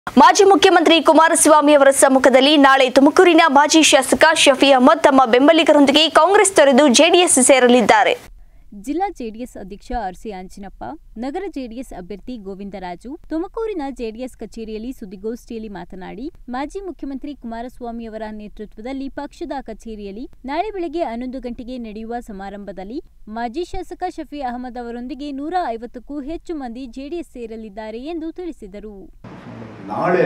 ಮಾಜಿ ಮುಖ್ಯಮಂತ್ರಿ ಕುಮಾರಸ್ವಾಮಿ ಅವರ ಸಮ್ಮುಖದಲ್ಲಿ ನಾಳೆ ತುಮಕೂರಿನ ಮಾಜಿ ಶಾಸಕ ಶಫಿ ಅಹಮದ್ ತಮ್ಮ ಬೆಂಬಲಿಗರೊಂದಿಗೆ ಕಾಂಗ್ರೆಸ್ ತೊರೆದು ಜೆಡಿಎಸ್ ಸೇರಲಿದ್ದಾರೆ ಜಿಲ್ಲಾ ಜೆಡಿಎಸ್ ಅಧ್ಯಕ್ಷ ಆರ್ಸಿ ಆಂಜಿನಪ್ಪ ನಗರ ಜೆಡಿಎಸ್ ಅಭ್ಯರ್ಥಿ ಗೋವಿಂದರಾಜು ತುಮಕೂರಿನ ಜೆಡಿಎಸ್ ಕಚೇರಿಯಲ್ಲಿ ಸುದ್ದಿಗೋಷ್ಠಿಯಲ್ಲಿ ಮಾತನಾಡಿ ಮಾಜಿ ಮುಖ್ಯಮಂತ್ರಿ ಕುಮಾರಸ್ವಾಮಿ ಅವರ ನೇತೃತ್ವದಲ್ಲಿ ಪಕ್ಷದ ಕಚೇರಿಯಲ್ಲಿ ನಾಳೆ ಬೆಳಗ್ಗೆ ಹನ್ನೊಂದು ಗಂಟೆಗೆ ನಡೆಯುವ ಸಮಾರಂಭದಲ್ಲಿ ಮಾಜಿ ಶಾಸಕ ಶಫಿ ಅಹಮದ್ ಅವರೊಂದಿಗೆ ನೂರ ಐವತ್ತಕ್ಕೂ ಹೆಚ್ಚು ಮಂದಿ ಜೆಡಿಎಸ್ ಸೇರಲಿದ್ದಾರೆ ಎಂದು ತಿಳಿಸಿದರು ನಾಳೆ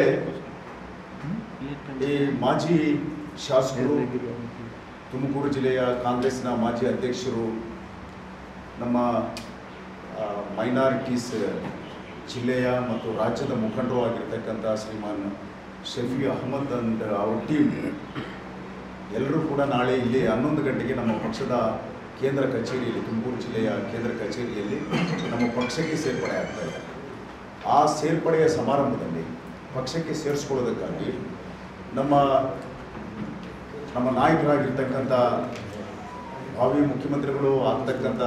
ಈ ಮಾಜಿ ಶಾಸಕರು ತುಮಕೂರು ಜಿಲ್ಲೆಯ ಕಾಂಗ್ರೆಸ್ನ ಮಾಜಿ ಅಧ್ಯಕ್ಷರು ನಮ್ಮ ಮೈನಾರಿಟೀಸ್ ಜಿಲ್ಲೆಯ ಮತ್ತು ರಾಜ್ಯದ ಮುಖಂಡರು ಆಗಿರ್ತಕ್ಕಂಥ ಶ್ರೀಮಾನ್ ಶಫಿ ಅಹಮದ್ ಅಂಡ್ ಅವ್ರ ಟೀಮ್ ಎಲ್ಲರೂ ಕೂಡ ನಾಳೆ ಇಲ್ಲಿ ಹನ್ನೊಂದು ಗಂಟೆಗೆ ನಮ್ಮ ಪಕ್ಷದ ಕೇಂದ್ರ ಕಚೇರಿಯಲ್ಲಿ ತುಮಕೂರು ಜಿಲ್ಲೆಯ ಕೇಂದ್ರ ಕಚೇರಿಯಲ್ಲಿ ನಮ್ಮ ಪಕ್ಷಕ್ಕೆ ಸೇರ್ಪಡೆ ಆಗ್ತಾ ಇದೆ ಆ ಸೇರ್ಪಡೆಯ ಸಮಾರಂಭದಲ್ಲಿ ಪಕ್ಷಕ್ಕೆ ಸೇರಿಸ್ಕೊಳ್ಳೋದಕ್ಕಾಗಿ ನಮ್ಮ ನಮ್ಮ ನಾಯಕರಾಗಿರ್ತಕ್ಕಂಥ ಭಾವಿ ಮುಖ್ಯಮಂತ್ರಿಗಳು ಆಗ್ತಕ್ಕಂಥ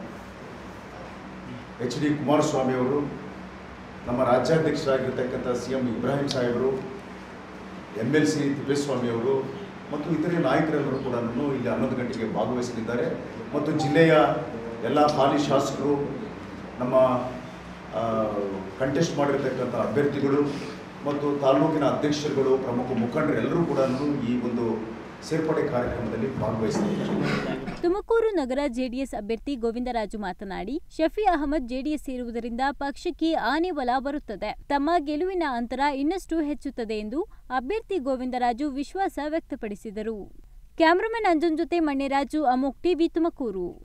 ಎಚ್ ಡಿ ಕುಮಾರಸ್ವಾಮಿ ಅವರು ನಮ್ಮ ರಾಜ್ಯಾಧ್ಯಕ್ಷರಾಗಿರ್ತಕ್ಕಂಥ ಸಿ ಎಂ ಇಬ್ರಾಹಿಂ ಸಾಹೇಬರು ಎಮ್ ಎಲ್ ಸಿ ತಿಪ್ಪೇಸ್ವಾಮಿ ಅವರು ಮತ್ತು ಇತರೆ ನಾಯಕರೆಲ್ಲರೂ ಕೂಡ ಇಲ್ಲಿ ಹನ್ನೊಂದು ಗಂಟೆಗೆ ಭಾಗವಹಿಸಲಿದ್ದಾರೆ ಮತ್ತು ಜಿಲ್ಲೆಯ ಎಲ್ಲ ಹಾಲಿ ಶಾಸಕರು ನಮ್ಮ ಕಂಟೆಸ್ಟ್ ಮಾಡಿರ್ತಕ್ಕಂಥ ಅಭ್ಯರ್ಥಿಗಳು ಮತ್ತು ತಾಲೂಕಿನ ಅಧ್ಯಕ್ಷರುಗಳು ಪ್ರಮುಖ ಮುಖಂಡರು ಎಲ್ಲರೂ ಕೂಡ ಈ ಒಂದು ಸೇರ್ಪಡೆ ಕಾರ್ಯಕ್ರಮದಲ್ಲಿ ಭಾಗವಹಿಸಲಿದ್ದಾರೆ ತುಮಕೂರು ನಗರ ಜೆಡಿಎಸ್ ಅಭ್ಯರ್ಥಿ ಗೋವಿಂದರಾಜು ಮಾತನಾಡಿ ಶಫಿ ಅಹಮದ್ ಜೆಡಿಎಸ್ ಸೇರುವುದರಿಂದ ಪಕ್ಷಕ್ಕೆ ಆನೆ ಬಲ ಬರುತ್ತದೆ ತಮ್ಮ ಗೆಲುವಿನ ಅಂತರ ಇನ್ನಷ್ಟು ಹೆಚ್ಚುತ್ತದೆ ಎಂದು ಅಭ್ಯರ್ಥಿ ಗೋವಿಂದರಾಜು ವಿಶ್ವಾಸ ವ್ಯಕ್ತಪಡಿಸಿದರು ಕ್ಯಾಮರಾಮನ್ ಅಂಜನ್ ಜೊತೆ ಮಣ್ಣಿರಾಜು ಅಮೋಕ್ ಟಿವಿ ತುಮಕೂರು